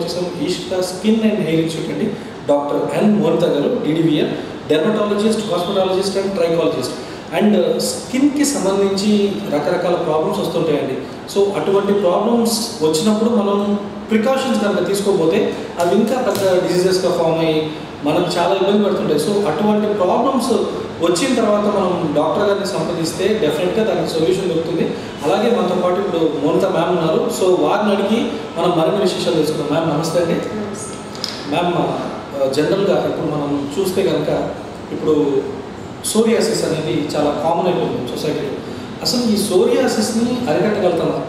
కోసం ఈస్ట్ skin and hair institute అండి doctor N Monitha garu DDVL dermatologist hospitalogist and trichologist and స్కిన్కి సంబంధించి రకరకాల ప్రాబ్లమ్స్ వస్తుంటాయండి సో అటువంటి ప్రాబ్లమ్స్ వచ్చినప్పుడు మనం ప్రికాషన్స్ కనుక తీసుకోకపోతే అవి ఇంకా పెద్ద డిసీజెస్గా ఫామ్ అయ్యి మనకు చాలా ఇబ్బంది పడుతుంటాయి సో అటువంటి ప్రాబ్లమ్స్ వచ్చిన తర్వాత మనం డాక్టర్ గారిని సంప్రదిస్తే డెఫినెట్గా దానికి సొల్యూషన్ దొరుకుతుంది అలాగే మనతో పాటు ఇప్పుడు మోనిత మ్యామ్ ఉన్నారు సో వారిని అడిగి మనం మరిన్ని విశేషాలు తెలుసుకుందాం మ్యామ్ నమస్తే అండి మ్యామ్ జనరల్గా ఇప్పుడు మనం చూస్తే కనుక ఇప్పుడు సోరియాసిస్ అనేది చాలా కామన్ అయిపోయింది సొసైటీలో అసలు ఈ సోరియాసిస్ని అరికట్టగలుగుతామా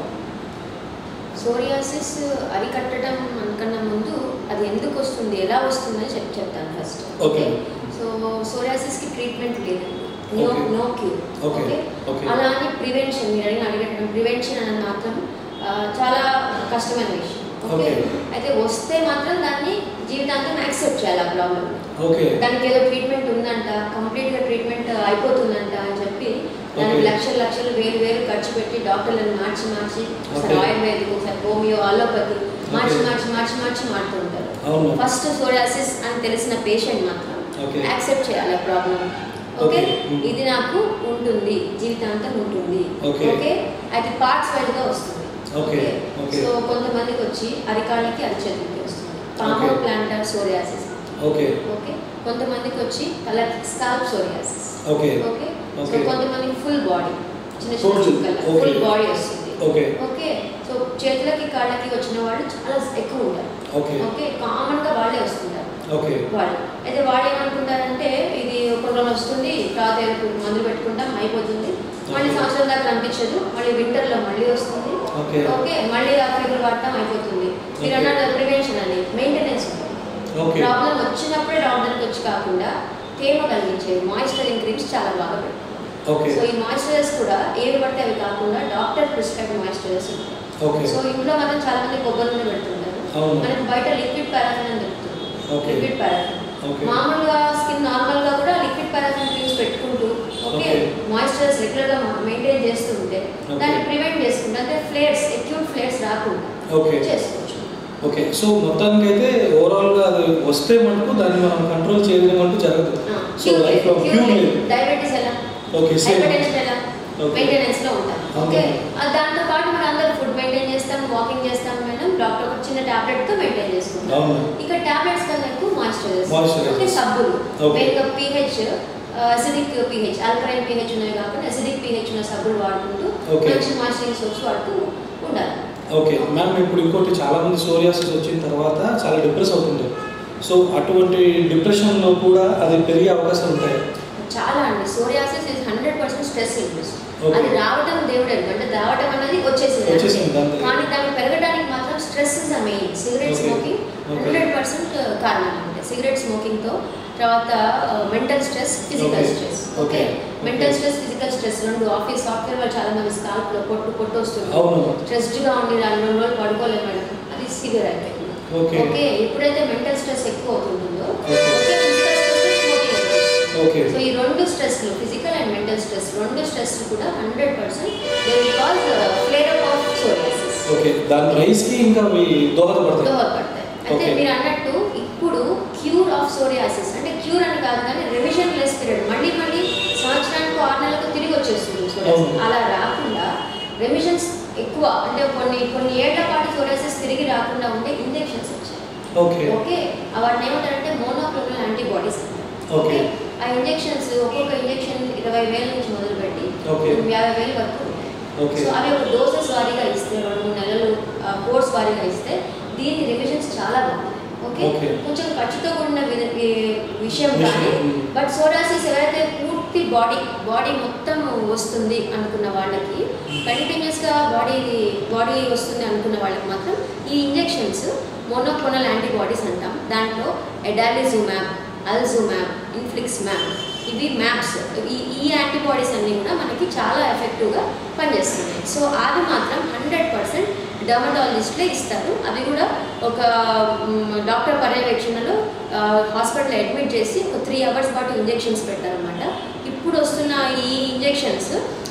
సోరియాసిస్ అరికట్టడం అనుకన్నా ముందు అది ఎందుకు వస్తుంది ఎలా వస్తుందని చెప్ చెప్తాను ఫస్ట్ Okay. సో సోరియాసిస్కి ట్రీట్మెంట్ లేదండి no Okay. No cure Okay. Okay Okay. అలా అని ప్రివెన్షన్ మీరు అడిగిన అడగడం ప్రివెన్షన్ అనేది మాత్రం ఆ, చాలా కష్టమైన విషయం ఓకే Okay. అయితే వస్తే మాత్రం దాన్ని జీవితాంతం యాక్సెప్ట్ చేయాలి ఆ ప్రాబ్లమ్ ఓకే దానికి ఏదో ట్రీట్మెంట్ ఉందంట కంప్లీట్గా ట్రీట్మెంట్ అయిపోతుందంట అని చెప్పి దానికి Okay. లక్షలు లక్షలు వేలు వేలు ఖర్చు పెట్టి డాక్టర్లను మార్చి మార్చి ఒకసారి Okay. ఆయుర్వేదిక్ ఒకసారి హోమియో అలోపతి మార్చి Okay. మార్చి మార్చి మార్చి మారుతుంటారు అవును ఫస్ట్ సోరియాసిస్ అని తెలిసిన పేషెంట్ మాత్రం Okay. యాక్సెప్ట్ చేయాలి ఆ ప్రాబ్లం ఓకే Okay. Mm. ఇది నాకు ఉంటుంది జీవితాంతం ఉంటుంది Okay. ఓకే అది పార్ట్స్ వైడ్గా వస్తుంది Okay. Okay. సో కొంతమందికి వచ్చి అరికాళ్ళకి అరిచేతులకి వస్తుంది palmo Okay. Plantar psoriasis okay okay కొంతమందికి వచ్చి తల scalp psoriasis okay okay so Okay. కొంతమందికి ఫుల్ బాడీ చిన్న చిన్న Total. చుక్కల Okay. ఫుల్ బాడీ వస్తుంది ఓకే ఓకే సో చేతులకి కాళ్ళకి వచ్చిన వాళ్ళు చాలా ఎక్కువ ఉంటారు ఓకే ఓకే కామన్ గా వాళ్ళే వస్తుంటారు ఓకే వాళ్ళు అయితే వాళ్ళు ఏమనుకుంటారంటే ఇది ఒక రోజు వస్తుంది తర్వాత ఏదో మందులు పెట్టుకుంటాం అయిపోతుంది మళ్ళీ Okay. సంవత్సరం దాకా అనిపించదు మళ్ళీ winter లో మళ్ళీ వస్తుంది Okay. ఓకే మళ్ళీ ఆ ఫీవర్ పడటం అయిపోతుంది మీరు Okay. అన్నారు ప్రివెన్షన్ అని మెయింటెనెన్స్ ఉంటుంది ఓకే ప్రాబ్లం వచ్చినప్పుడే డాక్టర్కి వచ్చి కాకుండా తేమ కలిగించేవి మాయిశ్చరింగ్ క్రీమ్స్ చాలా బాగా పెడతాం ఓకే సో ఈ మాయిశ్చరైజర్స్ కూడా ఏవి పడితే అవి కాకుండా డాక్టర్ ప్రిస్క్రైబ్ మాయిశ్చరైజర్స్ ఉంటాయి ఓకే సో ఇంట్లో మాత్రం చాలా మంది కొబ్బరి నూనె పెడుతుంటారు అవును. మనకి బయట లిక్విడ్ పారాఫిన్ అని దొరుకుతుంది Okay. Liquid paraffin Okay. మామూలుగా స్కిన్ నార్మల్ గా కూడా లిక్విడ్ పారాఫిన్ క్రీమ్స్ పెట్టుకుంటూ ఓకే Okay. మాయిశ్చరైజ్ రెగ్యులర్ గా మెయింటైన్ చేస్తుంటే Okay. దాన్ని ప్రివెంట్ చేసుకుంటే అంటే ఫ్లేర్స్ అక్యూట్ ఫ్లేర్స్ రాకుండా Okay. చేసుకోవచ్చు ఓకే సో మొత్తానికి అయితే ఓవరాల్గా అది వస్తే మటుకు దాన్ని మనం కంట్రోల్ చేయడం అంటూ జరగదు సో లైఫ్ లో క్యూ లేదు డయాబెటీస్ ఎలా ఓకే సేమ్ హైపర్టెన్షన్ ఎలా Okay. మెయింటెనెన్స్ లో ఉంటాం Okay. ఓకే దాంతో పాటు మనం అందరూ ఫుడ్ మెయింటైన్ చేస్తాం వాకింగ్ చేస్తాం మేడం డాక్టర్ ఒక చిన్న టాబ్లెట్ తో మెయింటైన్ చేసుకుంటాం అవును ఇక టాబ్లెట్స్ కన్నా ఎక్కువ మాయిశ్చరైజర్స్ Moisturizers. ఓకే సబ్బులు Okay. మెయిన్గా pH acidic pH alkaline pH ఉన్నాయి కాకుండా అసిడిక్ పీహెచ్ ఉన్న సబ్బులు వాడుకుంటూ Okay. మంచి మాయిశ్చరైజింగ్ సోప్స్ వాడుతూ ఉండాలి ఓకే మ్యామ్ ఇప్పుడు ఇంకోటి చాలా మంది సోరియాసిస్ వచ్చిన తర్వాత చాలా డిప్రెస్ అవుతుంటారు సో అటువంటి డిప్రెషన్లో కూడా అది పెరిగే అవకాశాలు ఉంటాయి చాలా అండి psoriasis is hundred percent stress induce Okay. అది రావడం దేవుడు అంటే రావడం అనేది వచ్చేసింది వచ్చేసింది, అంతే. అంతే. కానీ దాన్ని పెరగడానికి మాత్రం stress is the main cigarette Okay. Smoking Okay. Hundred percent కారణాలు ఉంటాయి సిగరెట్ స్మోకింగ్తో తర్వాత mental stress physical Okay. Stress Okay. Okay mental Okay. Stress physical stress రెండు ఆఫీస్ సాఫ్ట్వేర్ వాళ్ళు చాలా మంది స్కాల్ప్ లో పొట్టు పొట్టు వస్తుంది అవును స్ట్రెస్డ్గా ఉండి రెండు రెండు రోజులు పడుకోలేము మేడం అది సివియర్ అయిపోయింది Okay. ఓకే ఎప్పుడైతే మెంటల్ స్ట్రెస్ ఎక్కువ అవుతుంటుందో Okay. Okay physical stress smoking okay so ఈ రెండు స్ట్రెస్లు ఫిజికల్ అండ్ మెంటల్ స్ట్రెస్ రెండు స్ట్రెస్ కూడా hundred percent they will cause flare up of psoriasis okay దాని రైస్కి ఇంకా అవి దోహదపడతాయి దోహదపడతాయి అయితే Okay. మీరు అన్నట్టు ఇప్పుడు క్యూర్ ఆఫ్ సోరియాసిస్ అంటే క్యూర్ అని కాదు కానీ రెవిజన్ లెస్ పీరియడ్ మళ్ళీ మళ్ళీ సంవత్సరానికి ఆరు నెలలకు తిరిగి వచ్చేస్తుంది సోరియాసిస్ అవును. అలా రాకుండా రెమిషన్స్ ఎక్కువ అంటే కొన్ని కొన్ని ఏళ్ల పాటు సోరియాసిస్ తిరిగి రాకుండా ఉంటే ఇంజెక్షన్స్ వచ్చాయి ఓకే ఓకే ఆ వాటిని ఏమంటారంటే మోనోక్లోనల్ యాంటీబాడీస్ Okay. ఆ ఇంజెక్షన్స్ ఒక్కొక్క ఇంజెక్షన్ ఇరవై వేల నుంచి మొదలుపెట్టి Okay. యాభై వేలు వరకు ఉంటాయి Okay. సో అవి ఒక డోసెస్ వారీగా ఇస్తే రెండు మూడు నెలలు కోర్స్ వారీగా ఇస్తే దీని రివిజన్స్ చాలా బాగుంటాయి ఓకే Okay. కొంచెం ఖర్చుతో కూడిన వి- వి- విషయం విషయం, కానీ mm. బట్ సోరాసిస్ ఎవరైతే పూర్తి బాడీ బాడీ మొత్తం వస్తుంది అనుకున్న వాళ్ళకి కంటిన్యూస్గా బాడీ బాడీ వస్తుంది అనుకున్న వాళ్ళకి మాత్రం ఈ ఇంజెక్షన్స్ మోనోక్లోనల్ యాంటీబాడీస్ అంటాం దాంట్లో ఎడాలిజుమాబ్ అల్జుమాబ్ ఇన్ఫ్లిక్స్మాబ్ ఇవి మ్యాప్స్ ఈ ఈ యాంటీబాడీస్ అన్నీ కూడా మనకి చాలా ఎఫెక్టివ్గా పనిచేస్తున్నాయి సో అవి మాత్రం హండ్రెడ్ పర్సెంట్ డర్మటాలజిస్ట్లే ఇస్తారు అవి కూడా ఒక మ్, డాక్టర్ పర్యవేక్షణలో ఆ, హాస్పిటల్ అడ్మిట్ చేసి ఒక త్రీ అవర్స్ పాటు ఇంజెక్షన్స్ పెడతారనమాట ఇప్పుడు వస్తున్న ఈ ఇంజెక్షన్స్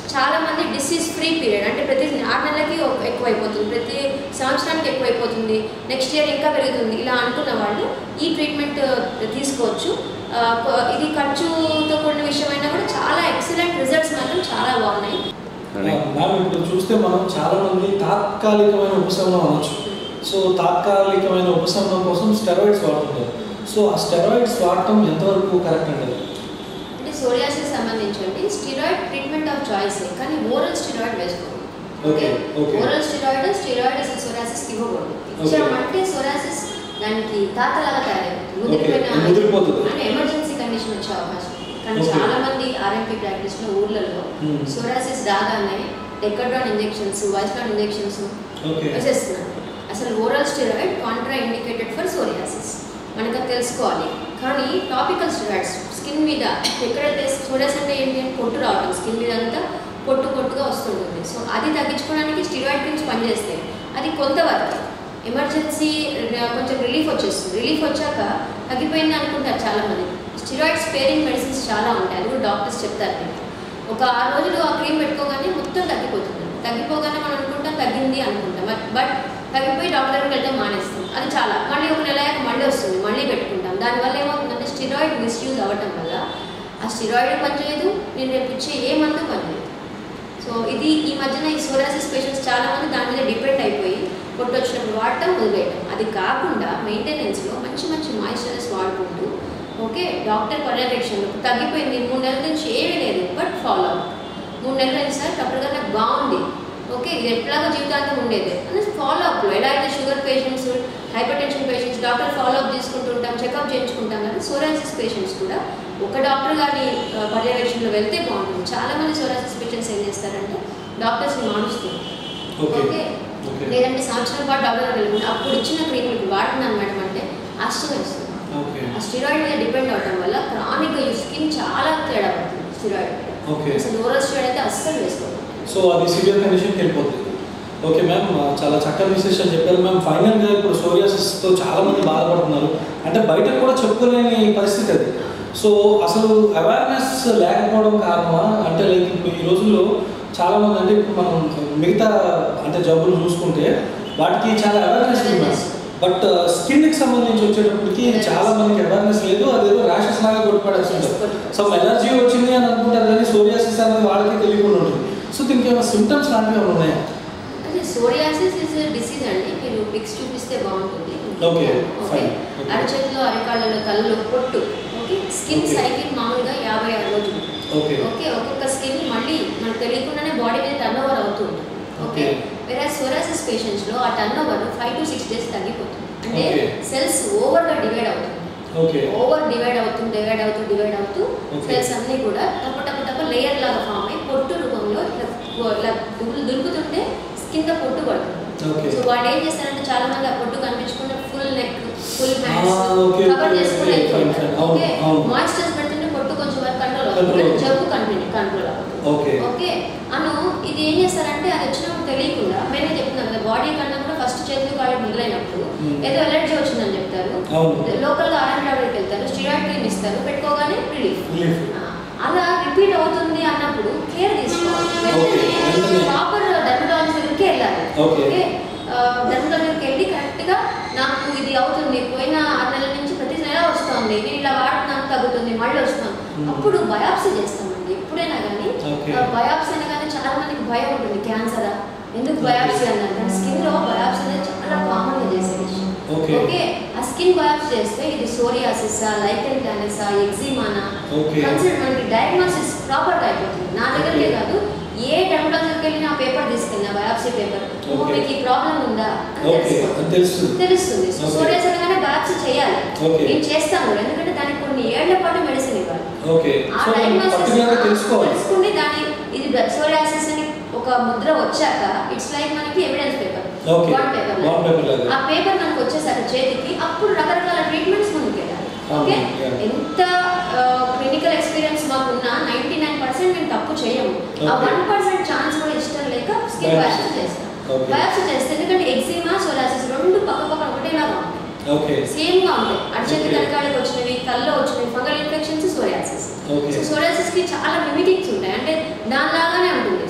చాలా మంది డిసీజ్ ఫ్రీ పీరియడ్ అంటే ప్రతి ఆరు నెలలకి ఒక- ఎక్కువైపోతుంది ప్రతి సంవత్సరానికి ఎక్కువైపోతుంది నెక్స్ట్ ఇయర్ ఇంకా పెరుగుతుంది ఇలా అనుకున్న వాళ్ళు ఈ ట్రీట్మెంట్ తీసుకోవచ్చు ఆ, కొ- ఇది ఖర్చుతో కూడిన విషయం అయినా కూడా చాలా ఎక్సలెంట్ రిజల్ట్స్ మాత్రం చాలా బాగున్నాయి అని మ్యామ్ ఇప్పుడు చూస్తే మనం చాలా మంది తాత్కాలికమైన ఉపశమనం అనొచ్చు సో తాత్కాలికమైన ఉపశమనం కోసం స్టెరాయిడ్స్ వాడుతుంటారు సో ఆ స్టెరాయిడ్స్ వాడటం ఎంతవరకు కరెక్ట్ అండి అంటే సోరియాసిస్ సంబంధించి స్టిరాయిడ్ ట్రీట్మెంట్ ఆఫ్ చాయిస్ కానీ ఓరల్ స్టిరాయిడ్ వేసుకోండి okay okay oral steroid steroid అసలు సోరాసిస్ ఇవ్వకూడదు ఇచ్చామంటే సోరాసిస్ దానికి తాతలాగా తయారైపోతుంది ముదిరిపోయిన ముదిరిపోతుంది. అంటే ఎమర్జెన్సీ కండిషన్ వచ్చే అవకాశం ఉంది. కానీ Okay. చాలా మంది ఆర్ఎంపీ ప్రాక్టీస్ లో ఊర్లలో Hmm. సోరాసిస్ రాగానే Decadron injections Wysolone injections okay వేసేస్తున్నారు అసలు oral steroid contraindicated for psoriasis మనకు అది తెలుసుకోవాలి కానీ టాపికల్ స్టిరాయిడ్స్ స్కిన్ మీద ఎక్కడైతే సోరియాస్ అంటే ఏంటి అంటే పొట్టు రావడం స్కిన్ మీద అంతా పొట్టు పొట్టుగా వస్తుంటుంది సో అది తగ్గించుకోవడానికి స్టిరాయిడ్ క్రీమ్స్ పనిచేస్తాయి అది కొంతవరకు ఎమర్జెన్సీ కొంచెం రిలీఫ్ వచ్చేస్తుంది రిలీఫ్ వచ్చాక తగ్గిపోయింది అనుకుంటారు చాలామంది స్టిరాయిడ్ స్పేరింగ్ మెడిసిన్స్ చాలా ఉంటాయి అది కూడా డాక్టర్స్ చెప్తారు మీకు ఒక ఆరు రోజులు ఆ క్రీమ్ పెట్టుకోగానే మొత్తం తగ్గిపోతుంది తగ్గిపోగానే మనం అనుకుంటాం తగ్గింది అనుకుంటాం బట్ బట్ తగ్గిపోయి డాక్టర్ దగ్గరికి వెళ్తే మానేస్తాం అది చాలా మళ్ళీ ఒక నెల అయ్యాక మళ్ళీ వస్తుంది మళ్ళీ పెట్టుకుంటాం దానివల్ల ఏమవుతుందంటే స్టిరాయిడ్ మిస్యూజ్ అవ్వటం వల్ల ఆ స్టిరాయిడ్ పనిచేయదు నేను రేపు ఇచ్చే ఏ మందు పనిచేయదు సో ఇది ఈ మధ్యన ఈ సోరాసిస్ పేషెంట్స్ చాలా మంది దాని మీద డిపెండ్ అయిపోయి పొట్టు వచ్చినప్పుడు వాడటం వదిలేయటం అది కాకుండా మెయింటెనెన్స్లో మంచి మంచి మాయిశ్చరైజర్స్ వాడుకుంటూ ఓకే డాక్టర్ పర్యవేక్షణలో తగ్గిపోయింది మూడు నెలల నుంచి ఏమీ లేదు బట్ ఫాలో అప్ మూడు నెలలు అయింది సార్ అప్పటిగా నాకు బాగుంది ఓకే ఇది ఎట్లాగో జీవితాంతం ఉండేది అని ఫాలో అప్లో ఎలా అయితే sugar patients hypertension patients doctor follow up తీసుకుంటుంటాం చెకప్ చేయించుకుంటాం కదా సోరాసిస్ పేషెంట్స్ కూడా ఒక డాక్టర్ గారి ఆ, పర్యవేక్షణలో వెళ్తే బాగుంటుంది చాలా మంది సోరాసిస్ పేషెంట్స్ ఏం చేస్తారంటే డాక్టర్స్ని మారుస్తారు ఓకే ఓకే ఓకే లేదంటే సంవత్సరం పాటు డాక్టర్ వెళ్ళకుండా అప్పుడు ఇచ్చిన క్రీమ్ ఇప్పుడు వాడుతున్నాను మేడం అంటే ఆశ్చర్యం వేస్తుంది ఓకే ఆ స్టిరాయిడ్ మీద డిపెండ్ అవడం వల్ల క్రానిక్ స్కిన్ చాలా తేడా పడుతుంది స్టిరాయిడ్ ఓకే అసలు ఓరల్ స్టిరాయిడ్ అయితే అస్సలు వేసుకోవాలి సో అది సివియర్ కండిషన్కి వెళ్ళిపోతుంది ఓకే మ్యామ్ చాలా చక్కని విశేషాలు చెప్పారు మ్యామ్ ఫైనల్గా ఇప్పుడు సోరియాసిస్తో చాలా మంది బాధపడుతున్నారు అంటే బయట కూడా చెప్పుకోలేని పరిస్థితి అది సో అసలు అవేర్నెస్ లేకపోవడం కారణమా అంటే లైక్ ఇప్పుడు ఈ రోజుల్లో చాలా మంది అంటే ఇప్పుడు మనం మిగతా అంటే జబ్బులు చూసుకుంటే వాటికి చాలా అవేర్నెస్ ఉంది మ్యామ్ బట్ స్కిన్కి సంబంధించి వచ్చేటప్పటికి చాలా మందికి అవేర్నెస్ లేదు అదేదో ర్యాషెస్ లాగా కొట్టుపడేస్తుంటారు సమ్ ఎలర్జీ వచ్చింది అని అనుకుంటారు కానీ సోరియాసిస్ అనేది వాళ్ళకి తెలియకుండా ఉంటుంది సో దీనికి ఏమైనా సిమ్టమ్స్ లాంటివి ఏమైనా ఉన్నాయా అంటే సోరియాసిస్ ఇస్ డిసీజ్ అండి మీరు పిక్స్ చూపిస్తే బాగుంటుంది Okay, ఓకే fine. Okay. అరచేతిలో అరికాళ్ళలో కళ్ళలో పొట్టు ఓకే స్కిన్ Okay. సైకిల్ మామూలుగా యాభై ఆరు రోజులు ఓకే ఓకే ఒక్కొక్క స్కిన్ మళ్ళీ మనకు తెలియకుండానే బాడీ మీద టర్న్ ఓవర్ అవుతూ ఉంటుంది ఓకే Okay. వేరే సోరాసిస్ పేషెంట్స్లో ఆ turn over five to six days తగ్గిపోతుంది అంటే Okay. సెల్స్ ఓవర్గా డివైడ్ అవుతుంది ఓకే ఓవర్ డివైడ్ అవుతూ డివైడ్ అవుతూ డివైడ్ అవుతూ Okay. సెల్స్ అన్నీ కూడా తప్ప తప్ప తప్ప లేయర్ లాగా ఫామ్ అయ్యి పొట్టు రూపంలో ఇట్లా ఇట్లా దులు- దులుపుతుంటే కింద పొట్టు పడుతుంది ఓకే సో వాళ్ళు ఏం చేస్తారంటే చాలా మంది ఆ పొట్టు కనిపించకుండా full neck full hands Ah, okay, cover okay, చేసుకుని okay, వెళ్ళిపోతారు fine, fine. అవును, ఓకే అవును. మాయిశ్చర్స్ పెడుతుంటే పొట్టు కొంచెం వరకు కంట్రోల్ Control అవుతుంది అవుతుంది. జబ్బు కంట్రోల్ కంట్రోల్ అవుతుంది ఓకే ఓకే అను ఇది ఏం చేస్తారంటే అది వచ్చినప్పుడు తెలియకుండా నేనే చెప్తున్నాను కదా బాడీ కన్నా కూడా ఫస్ట్ చేతులు కాళ్ళు మొదలైనప్పుడు Hmm. ఏదో ఎలర్జీ వచ్చిందని చెప్తారు అవును లోకల్ గా ఆర్ఎం టాబ్లెట్కి వెళ్తారు స్టిరాయిడ్ క్రీమ్ ఇస్తారు పెట్టుకోగానే రిలీఫ్ రిలీఫ్ అలా రిపీట్ అవుతుంది అన్నప్పుడు కేర్ తీసుకోవాలి Okay, వెంటనే. ప్రాపర్ డెర్మటాలజీ దగ్గరికి వెళ్ళాలి Okay. డెర్మటాలజీ దగ్గరికి వెళ్ళి కరెక్ట్గా నాకు ఇది అవుతుంది పోయిన ఆరు నెలల నుంచి ప్రతి నెల వస్తుంది నేను ఇలా వాడుతున్నాను తగ్గుతుంది మళ్ళీ వస్తాను Hmm. అప్పుడు బయాప్సీ చేస్తామండి ఎప్పుడైనా కానీ Okay. బయాప్సీ అనగానే చాలా మందికి భయం ఉంటుంది క్యాన్సరా ఎందుకు బయాప్సీ అన్నారు కానీ స్కిన్ లో బయాప్సీ అనేది చాలా కామన్ గా చేసే విషయం Okay. ఓకే ఆ స్కిన్ బయాప్సీ చేస్తే ఇది సోరియాసిసా లైకెన్ క్యానసా ఎగ్జిమానా Okay. కన్సిడర్ మనకి డయాగ్నోసిస్ ప్రాపర్ గా అయిపోతుంది నా దగ్గరకే Okay. కాదు ఏ డెర్మటాలజీకి వెళ్ళిన ఆ పేపర్ తీసుకెళ్ళిన బయాప్సీ పేపర్ ఓ Okay. మీకు ఈ ప్రాబ్లం ఉందా అని ఓకే తెలుసుకోవాలి. అది తెలుస్తుంది తెలుస్తుంది సో Okay. సోరియాస్ అనగానే బయాప్సీ చేయాలి Okay. నేను చేస్తాను కూడా ఎందుకంటే దానికి కొన్ని ఏళ్ల పాటు మెడిసిన్ ఇవ్వాలి ఓకే ఆ సో మనం diagnosis పర్టికులర్గా తెలుసుకోవాలి తెలుసుకుని దాని ఇది సోరియాసిస్ అని ఒక ముద్ర వచ్చాక ఇట్స్ లైక్ మనకి evidence paper Okay. Bond paper Bond paper లాగా. ఆ పేపర్ మనకు వచ్చేసరికి చేతికి అప్పుడు రకరకాల ట్రీట్మెంట్స్ ముందుకు వెళ్ళాలి ఓకే yeah. ఎంత క్లినికల్ ఎక్స్పీరియన్స్ మాకున్నా నైంటీ నైన్ పర్సెంట్ మేము తప్పు చేయము ఆ Okay. వన్ పర్సెంట్ ఛాన్స్ కూడా ఇష్టం లేక స్కిన్ Biopsy. బయాప్సీ చేస్తాం Okay. బయాప్సీ చేస్తే ఎందుకంటే ఎగ్జిమా సోరాసిస్ రెండు పక్క పక్కన ఒకటేలాగా ఉంటాయి ఓకే సేమ్ గా ఉంటాయి అడిచేతి Okay. కనకాలకు వచ్చినవి కల్లో వచ్చినవి fungal infections psoriasis Okay. So psoriasis కి చాలా మిమిటిక్స్ ఉంటాయి అంటే దానిలాగానే ఉంటుంది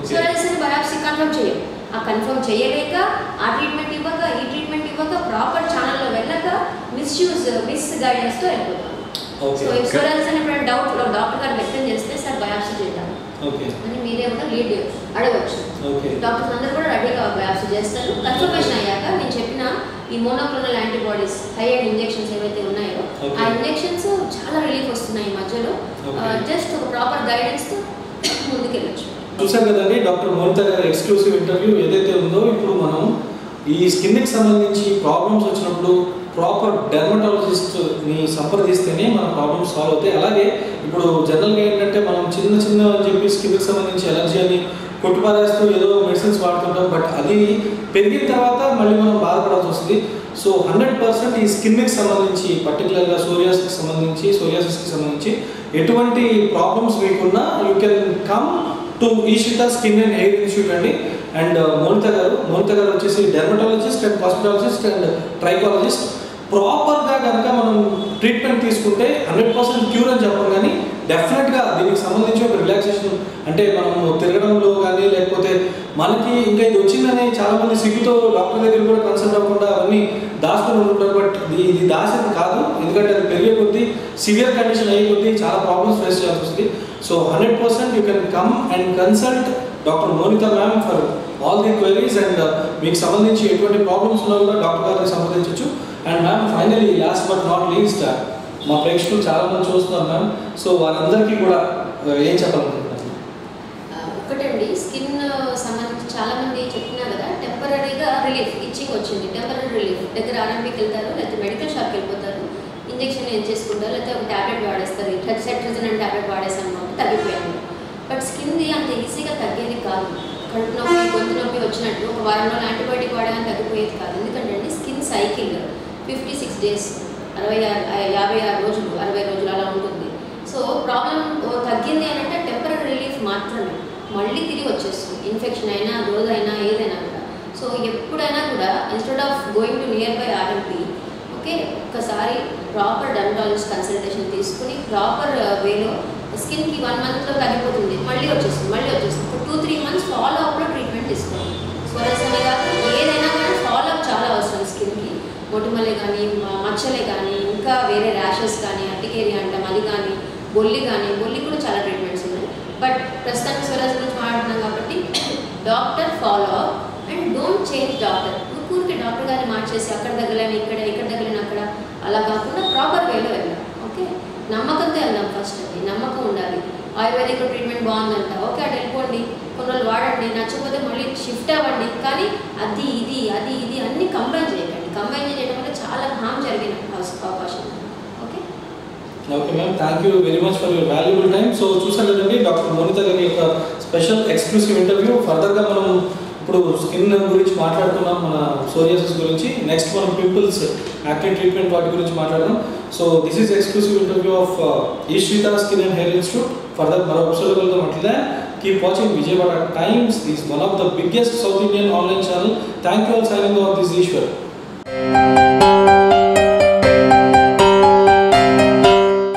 సోరాసిస్ అని బయాప్సీ కన్ఫర్మ్ చేయం ఆ కన్ఫర్మ్ చేయలేక ఆ ట్రీట్మెంట్ ఇవ్వక ఈ ట్రీట్మెంట్ ఇవ్వక ప్రాపర్ ఛానల్లో వెళ్ళక మిస్యూజ్ మిస్ గైడెన్స్తో వెళ్ళిపోతాం ఓకే సో ఇన్సూరెన్స్ అని ఎప్పుడైనా డౌట్ డాక్టర్ గారు వ్యక్తం చేస్తే సార్ బయాప్సీ చేద్దాం ఓకే అని మీరే కూడా లీడ్ అడగచ్చు ఓకే డాక్టర్స్ అందరూ కూడా రెడీగా బయాప్సీ చేస్తారు కన్ఫర్మేషన్ అయ్యాక నేను చెప్పిన ఈ monoclonal antibodies high and injections ఏవైతే ఉన్నాయో Okay. ఆ ఇంజెక్షన్స్ చాలా రిలీఫ్ వస్తున్నాయి ఈ మధ్యలో Okay. జస్ట్ ఒక ప్రాపర్ గైడెన్స్తో ముందుకెళ్ళచ్చు చూసాం కదండి డాక్టర్ మోనిత గారి ఎక్స్క్లూసివ్ ఇంటర్వ్యూ ఏదైతే ఉందో ఇప్పుడు మనం ఈ స్కిన్కి సంబంధించి ప్రాబ్లమ్స్ వచ్చినప్పుడు ప్రాపర్ డెర్మటాలజిస్ట్ని సంప్రదిస్తేనే మన ప్రాబ్లమ్స్ సాల్వ్ అవుతాయి అలాగే ఇప్పుడు జనరల్గా ఏంటంటే మనం చిన్న చిన్న అని చెప్పి స్కిన్కి సంబంధించి ఎలర్జీ అని కొట్టుపారేస్తూ ఏదో మెడిసిన్స్ వాడుతుంటాం బట్ అది పెరిగిన తర్వాత మళ్ళీ మనం బాధపడాల్సి వస్తుంది సో హండ్రెడ్ పర్సెంట్ ఈ స్కిన్కి సంబంధించి పర్టికులర్గా సోరియాస్కి సంబంధించి సోరియాసిస్కి సంబంధించి ఎటువంటి ప్రాబ్లమ్స్ మీకున్నా you can come to Ishita skin and hair institute అండి అండ్ మోనిత గారు మోనిత గారు వచ్చేసి dermatologist and hospitalogist and trichologist ప్రాపర్గా కనుక మనం ట్రీట్మెంట్ తీసుకుంటే హండ్రెడ్ పర్సెంట్ క్యూర్ అని చెప్పం కానీ డెఫినెట్గా దీనికి సంబంధించి ఒక రిలాక్సేషన్ అంటే మనం తిరగడంలో కానీ లేకపోతే మనకి ఇంకా ఇది వచ్చిందని చాలామంది సిగ్గుతో డాక్టర్ దగ్గర కూడా కన్సల్ట్ అవ్వకుండా అవన్నీ దాచుకుని ఉంటుంటారు బట్ ఇది ఇది దాసేది కాదు ఎందుకంటే అది పెరిగే కొద్దీ సివియర్ కండిషన్ అయ్యే కొద్దీ చాలా ప్రాబ్లమ్స్ ఫేస్ చేయాల్సి వస్తుంది so hundred percent you can come and consult doctor Monitha ma'am for all the queries and మీకు సంబంధించి ఎటువంటి ప్రాబ్లమ్స్ ఉన్నా కూడా డాక్టర్ గారిని సంప్రదించవచ్చు and ma'am finally last but not least మా ప్రేక్షకులు చాలా మంది చూస్తున్నారు మ్యామ్ సో వారందరికీ కూడా uh, ఏం చెప్పాలనుకుంటున్నారు ఆ, ఒకటండి స్కిన్ సంబంధించి చాలా మంది చెప్తున్నారు కదా టెంపరీగా రిలీఫ్ ఇచ్చింగ్ వచ్చింది టెంపరీ రిలీఫ్ దగ్గర ఆర్ఎంపీకి వెళ్తారు లేకపోతే మెడికల్ షాప్కి వెళ్ళిపోతారు ఇంజెక్షన్ ఏం చేసుకుంటారు లేకపోతే ఒక ట్యాబ్లెట్ వాడేస్తారు సెట్రిజన్ అని ట్యాబ్లెట్ వాడేసాను మాకు తగ్గిపోయింది బట్ స్కిన్ది అంత ఈజీగా తగ్గేది కాదు కడుపు నొప్పి గొంతు నొప్పి వచ్చినట్టు ఒక వారం రోజులు యాంటీబయాటిక్ వాడగానే తగ్గిపోయేది కాదు ఎందుకంటే అండి skin cycle fifty six days అరవై ఆరు యాభై ఆరు రోజులు అరవై రోజులు అలా ఉంటుంది సో ప్రాబ్లం తగ్గింది అని అంటే టెంపరీ రిలీఫ్ మాత్రమే మళ్ళీ తిరిగి వచ్చేస్తుంది ఇన్ఫెక్షన్ అయినా గ్రోత్ అయినా ఏదైనా కూడా సో ఎప్పుడైనా కూడా instead of going to nearby RMP okay ఒక్కసారి ప్రాపర్ డర్మటాలజిస్ట్ కన్సల్టేషన్ తీసుకుని ప్రాపర్ వేలో స్కిన్కి వన్ మంత్లో తగ్గిపోతుంది మళ్ళీ వచ్చేస్తుంది మళ్ళీ వచ్చేస్తుంది ఒక టూ త్రీ మంత్స్ ఫాలో అప్లో ట్రీట్మెంట్ తీసుకోవాలి సోరస్ అనే కాదు ఏదైనా కానీ ఫాలో అప్ చాలా అవసరం స్కిన్కి మొటిమలే కానీ మ- మచ్చలే కానీ ఇంకా వేరే ర్యాషెస్ కానీ అట్టికేరియా అంట మలి కానీ బొల్లి కానీ బొల్లి కూడా చాలా ట్రీట్మెంట్స్ ఉన్నాయి బట్ ప్రస్తుతానికి సోరస్ గురించి మాట్లాడుతున్నాం కాబట్టి doctor follow up and don't change doctor ఊరికి డాక్టర్ గారిని మార్చేసి అక్కడ తగ్గలేని ఇక్కడ ఇక్కడ తగ్గలేని అక్కడ అలా కాకుండా ప్రాపర్ వేలో వెళ్ళాం ఓకే నమ్మకంతో వెళ్దాం ఫస్ట్ అది నమ్మకం ఉండాలి ఆయుర్వేదిక్ ట్రీట్మెంట్ బాగుందంట ఓకే అటు వెళ్ళిపోండి కొన్ని రోజులు వాడండి నచ్చకపోతే మళ్ళీ షిఫ్ట్ అవ్వండి కానీ అది ఇది అది ఇది అన్ని కంబైన్ చేయకండి కంబైన్ చేయడం వల్ల చాలా హామ్ జరిగిన అవస- అవకాశం ఉంది okay okay ma'am thank you very much for your valuable time so చూసారు కదండి డాక్టర్ మోనిత గారి యొక్క స్పెషల్ ఎక్స్క్లూసివ్ ఇంటర్వ్యూ ఫర్దర్గా మనం ఇప్పుడు స్కిన్ గురించి మాట్లాడుతున్నాం మన సోరియాసిస్ గురించి నెక్స్ట్ మనం పింపుల్స్ యాక్టివ్ ట్రీట్మెంట్ వాటి గురించి మాట్లాడదాం so this is exclusive interview of Eshwitha skin and hair institute further మరో ఎపిసోడ్ వెళ్దాం అట్లా keep watching Vijayawada Times this one of the biggest South Indian online channel thank you all signing off this Eshwar